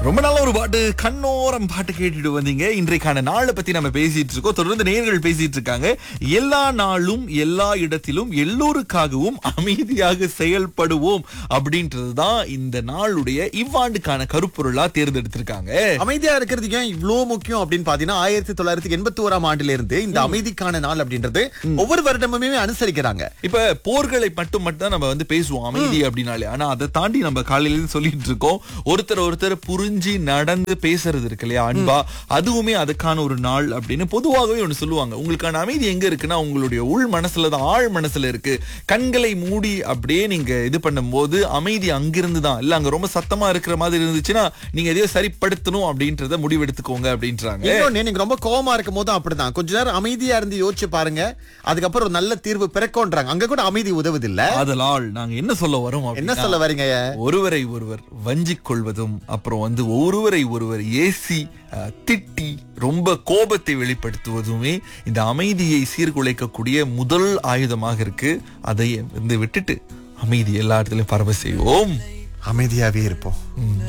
ரொம்ப நல்ல ஒரு பாட்டு கண்ணோரம் பாட்டு கேட்டுட்டு வந்தீங்க இன்றைக்கான நாளை பத்தி நம்ம பேசிட்டு இருக்கோம் தொடர்ந்து நேர்கள் பேசிட்டு இருக்காங்க எல்லா நாளும் எல்லா இடத்திலும் எல்லோருக்காகவும் அமைதியாக செயல்படுவோம் அப்படின்றதுதான் இந்த நாளுடைய இவ்வாண்டுக்கான கருப்பொருளா தேர்ந்தெடுத்திருக்காங்க அமைதியா இருக்கிறது ஏன் இவ்ளோ முக்கியம் அப்படின்னு பாத்தீங்கன்னா ஆயிரத்தி தொள்ளாயிரத்தி எண்பத்தி ஓராம் ஆண்டுல இருந்து இந்த அமைதிக்கான நாள் அப்படின்றது ஒவ்வொரு வருடமுமே அனுசரிக்கிறாங்க இப்ப போர்களை மட்டும் மட்டும் தான் நம்ம வந்து பேசுவோம் அமைதி அப்படின்னாலே ஆனா அதை தாண்டி நம்ம காலையில இருந்து சொல்லிட்டு இருக்கோம் ஒருத்தர் ஒருத்தர் புரிஞ்சு நடந்து பேசுறது இருக்கு இல்லையா அன்பா அதுவுமே அதுக்கான ஒரு நாள் அப்படின்னு பொதுவாகவே ஒண்ணு சொல்லுவாங்க உங்களுக்கான அமைதி எங்க இருக்குன்னா உங்களுடைய உள் மனசுல தான் ஆழ் மனசுல இருக்கு கண்களை மூடி அப்படியே நீங்க இது பண்ணும்போது அமைதி அங்கிருந்து தான் இல்ல அங்க ரொம்ப சத்தமா இருக்கிற மாதிரி இருந்துச்சுன்னா நீங்க எதையோ சரிப்படுத்தணும் அப்படின்றத முடிவெடுத்துக்கோங்க அப்படின்றாங்க இன்னொன்னு நீங்க ரொம்ப கோவமா இருக்கும் போதும் அப்படிதான் கொஞ்ச நேரம் அமைதியா இருந்து யோசிச்சு பாருங்க அதுக்கப்புறம் ஒரு நல்ல தீர்வு பிறக்கோன்றாங்க அங்க கூட அமைதி உதவுது இல்ல அதனால் நாங்க என்ன சொல்ல வரோம் என்ன அப்படின்னா, சொல்ல வரீங்க ஒருவரை ஒருவர் வஞ்சிக் கொள்வதும் அப்புறம் வந்து ஒருவரை ஒருவர் ஏசி அஹ், திட்டி ரொம்ப கோபத்தை வெளிப்படுத்துவதுமே இந்த அமைதியை சீர்குலைக்கக்கூடிய முதல் ஆயுதமாக இருக்கு அதை வந்து விட்டுட்டு அமைதி எல்லா இடத்துலயும் பரவ செய்வோம் அமைதியாவே இருப்போம்